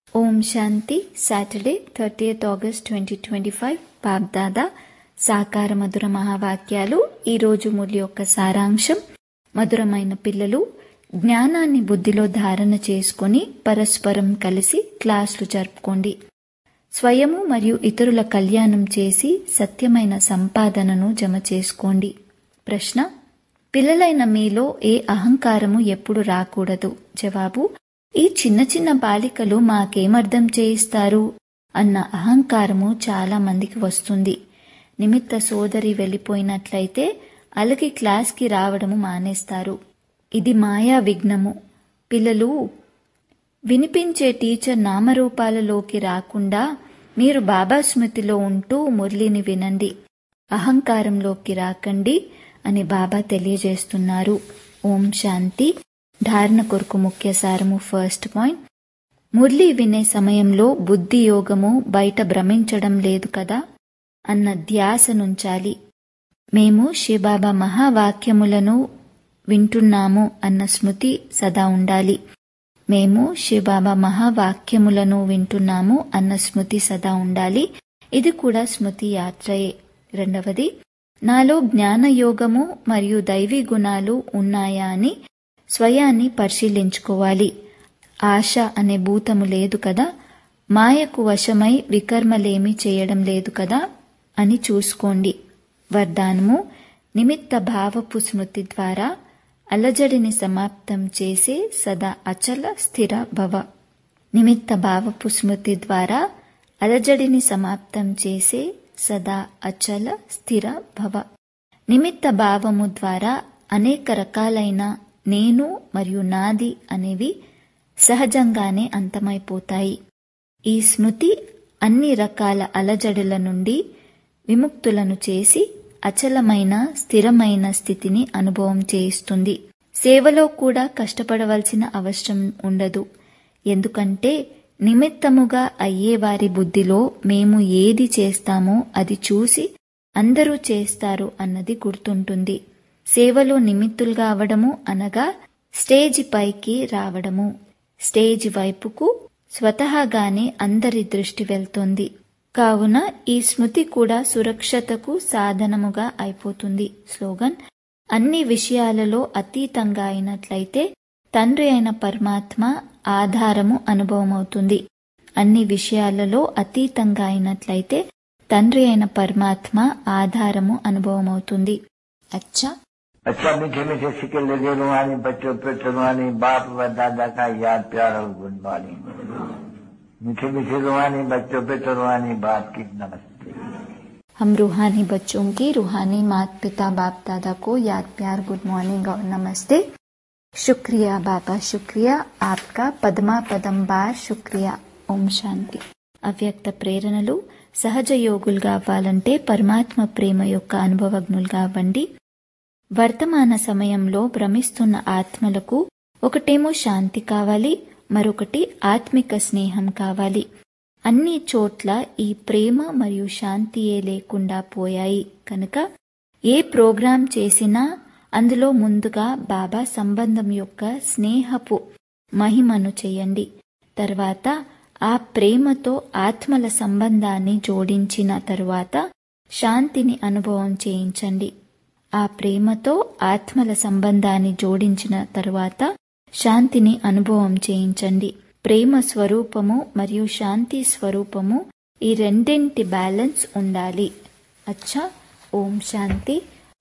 ఓం శాంతి Saturday thirtieth August twenty twenty five Bapdada సాకార మధుర మహావాక్యాలు ఈరోజు ములి యొక్క సారాంశం మధురమైన పిల్లలు జ్ఞానాన్ని బుద్ధిలో ధారణ చేసుకొని పరస్పరం కలిసి క్లాసులు జరుపుకోండి స్వయము మరియు ఇతరుల కళ్యాణం చేసి సత్యమైన సంపాదనను జమ చేసుకోండి ప్రశ్న పిల్లలైన మీలో ఏ అహంకారము ఎప్పుడు రాకూడదు జవాబు ఈ చిన్న చిన్న బాలికలు మాకేమర్థం చేయిస్తారు అన్న అహంకారము చాలా మందికి వస్తుంది నిమిత్త సోదరి వెళ్ళిపోయినట్లయితే అలగి క్లాస్కి రావడము మానేస్తారు ఇది మాయా విఘ్నము పిల్లలు వినిపించే టీచర్ నామరూపాలలోకి రాకుండా మీరు బాబా స్మృతిలో ఉంటూ మురళిని వినండి అహంకారంలోకి రాకండి అని బాబా తెలియజేస్తున్నారు ఓం శాంతి ధారణ కొరకు ముఖ్య సారము ఫస్ట్ పాయింట్ మురళి వినే సమయంలో బుద్ధి యోగము బయట భ్రమించడం లేదు కదా అన్న ధ్యాస నుంచాలి మేము శివబాబా మహావాక్యములను వింటున్నాము అన్న స్మృతి సదా ఉండాలి మేము శివబాబా మహావాక్యములను వింటున్నాము అన్న స్మృతి సదా ఉండాలి ఇది కూడా స్మృతి యాత్రయే రెండవది నాలో జ్ఞానయోగము మరియు దైవీ గుణాలు ఉన్నాయా అని స్వయాన్ని పరిశీలించుకోవాలి ఆశ అనే భూతము లేదు కదా మాయకు వశమై వికర్మలేమి చేయడం లేదు కదా అని చూసుకోండి వరదానము నిమిత్త భావపు స్మృతి ద్వారా అలజడిని సమాప్తం చేసే సదా అచల స్థిర భవ నిమిత్త భావపు స్మృతి ద్వారా అలజడిని సమాప్తం చేసే సదా అచల స్థిర భవ నిమిత్త భావము ద్వారా అనేక రకాలైన నేను మరియు నాది అనేవి సహజంగానే అంతమైపోతాయి ఈ స్మృతి అన్ని రకాల అలజడుల నుండి విముక్తులను చేసి అచలమైన స్థిరమైన స్థితిని అనుభవం చేయిస్తుంది సేవలో కూడా కష్టపడవలసిన అవసరం ఉండదు ఎందుకంటే నిమిత్తముగా అయ్యేవారి బుద్ధిలో మేము ఏది చేస్తామో అది చూసి అందరూ చేస్తారు అన్నది గుర్తుంటుంది సేవలో నిమిత్తులుగా అవడము అనగా స్టేజ్ పైకి రావడము స్టేజ్ వైపుకు స్వతహాగానే అందరి దృష్టి వెళ్తుంది కావున ఈ స్మృతి కూడా సురక్షతకు సాధనముగా అయిపోతుంది స్లోగన్ అన్ని విషయాలలో అతీతంగా అయినట్లయితే తండ్రి అయిన పరమాత్మ ఆధారము అనుభవమవుతుంది అన్ని విషయాలలో అతీతంగా అయినట్లయితే తండ్రి అయిన పరమాత్మ ఆధారము అనుభవమవుతుంది అచ్చా अच्छा मीठे मीठे सिक्के लगे रुहानी बच्चों पे चुनवानी बाप व दादा का याद प्यार और गुड मॉर्निंग मीठे मीठे रुहानी बच्चों पे चुनवानी बाप की नमस्ते हम रूहानी बच्चों की रूहानी माता पिता बाप दादा को याद प्यार गुड मॉर्निंग और नमस्ते शुक्रिया बाबा शुक्रिया आपका पदमा पदम बार शुक्रिया ఓం శాంతి అవ్యక్త ప్రేరణలు సహజ యోగులుగా అవ్వాలంటే పరమాత్మ ప్రేమ యొక్క అనుభవజ్ఞులుగా అవ్వండి వర్తమాన సమయంలో భ్రమిస్తున్న ఆత్మలకు ఒకటేమో శాంతి కావాలి మరొకటి ఆత్మిక స్నేహం కావాలి అన్ని చోట్ల ఈ ప్రేమ మరియు శాంతియే లేకుండా పోయాయి కనుక ఏ ప్రోగ్రాం చేసినా అందులో ముందుగా బాబా సంబంధం యొక్క స్నేహపు మహిమను చేయండి తర్వాత ఆ ప్రేమతో ఆత్మల సంబంధాన్ని జోడించిన తరువాత శాంతిని అనుభవం చేయించండి ఆ ప్రేమతో ఆత్మల సంబంధాన్ని జోడించిన తరువాత శాంతిని అనుభవం చేయించండి ప్రేమ స్వరూపము మరియు శాంతి స్వరూపము ఈ రెండింటి బ్యాలెన్స్ ఉండాలి అచ్చా ఓం శాంతి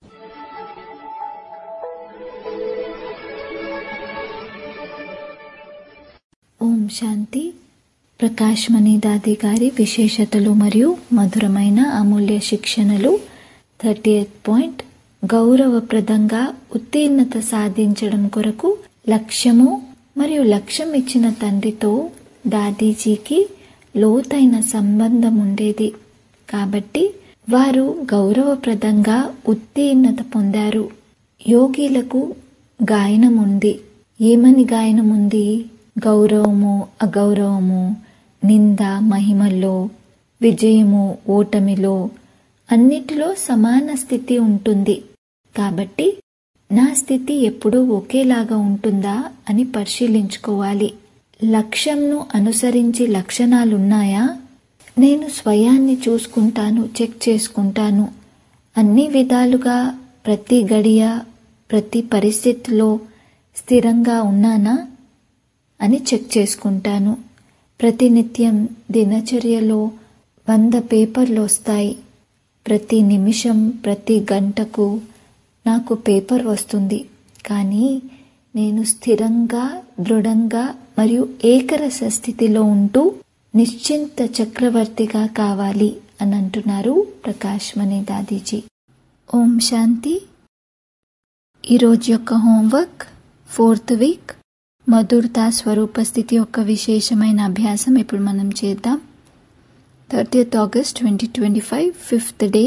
ఓం శాంతి ప్రకాష్ మణిదాది గారి విశేషతలు మరియు మధురమైన అమూల్య శిక్షణలు థర్టీ పాయింట్ గౌరవప్రదంగా ఉత్తీర్ణత సాధించడం కొరకు లక్ష్యము మరియు లక్ష్యం ఇచ్చిన తండ్రితో దాదీజీకి లోతైన సంబంధం ఉండేది కాబట్టి వారు గౌరవప్రదంగా ఉత్తీర్ణత పొందారు యోగిలకు గాయనం ఉంది ఏమని గాయనం ఉంది గౌరవము అగౌరవము నింద మహిమల్లో విజయము ఓటమిలో అన్నిటిలో సమాన స్థితి ఉంటుంది కాబట్టి నా స్థితి ఎప్పుడూ ఒకేలాగా ఉంటుందా అని పరిశీలించుకోవాలి లక్ష్యంను అనుసరించి లక్షణాలున్నాయా నేను స్వయాన్ని చూసుకుంటాను చెక్ చేసుకుంటాను అన్ని విధాలుగా ప్రతి గడియ ప్రతి పరిస్థితిలో స్థిరంగా ఉన్నానా అని చెక్ చేసుకుంటాను ప్రతినిత్యం దినచర్యలో వంద పేపర్లు వస్తాయి ప్రతి నిమిషం ప్రతి గంటకు నాకు పేపర్ వస్తుంది కానీ నేను స్థిరంగా దృఢంగా మరియు ఏకరస స్థితిలో ఉంటూ నిశ్చింత చక్రవర్తిగా కావాలి అని అంటున్నారు ప్రకాష్ మణి దాదీజీ ఓం శాంతి ఈరోజు యొక్క హోంవర్క్ ఫోర్త్ వీక్ మధురతా స్వరూప స్థితి యొక్క విశేషమైన అభ్యాసం ఇప్పుడు మనం చేద్దాం thirtieth August twenty twenty five fifth day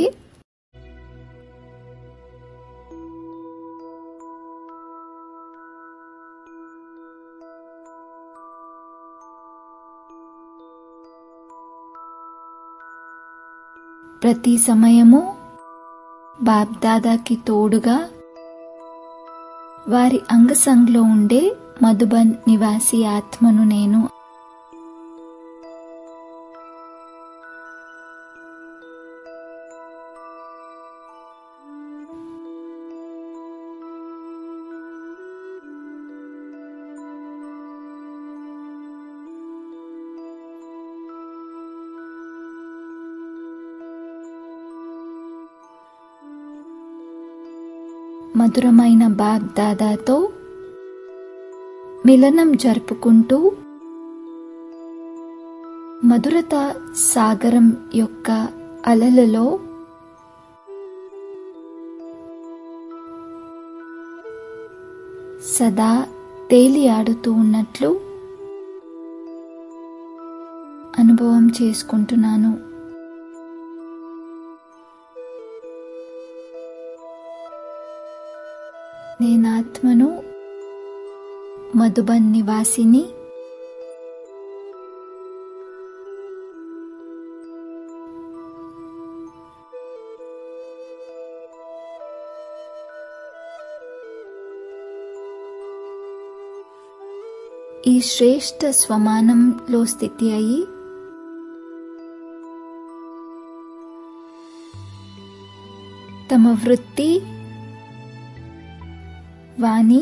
ప్రతి సమయము బాబ్దాదాకి తోడుగా వారి అంగసంగ్లో ఉండే మధుబన్ నివాసి ఆత్మను నేను మధురమైన బాబ్ దాదాతో మిలనం జరుపుకుంటూ మధురత సాగరం యొక్క అలలలో సదా తేలి ఆడుతూ ఉన్నట్లు అనుభవం చేసుకుంటున్నాను నేను ఆత్మను మధుబన్ నివాసిని ఈ శ్రేష్ఠ స్వమానంలో స్థితి అయి తమ వృత్తి వాణి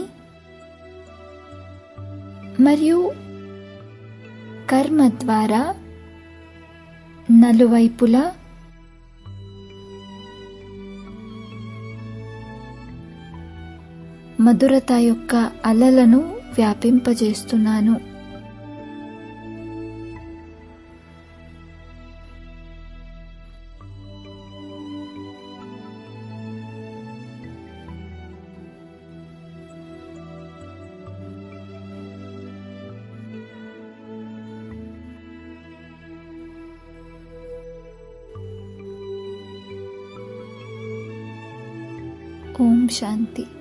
మరియు కర్మ ద్వారా నలువైపులా మధురత యొక్క అలలను వ్యాపింపజేస్తున్నాను ఓం శాంతి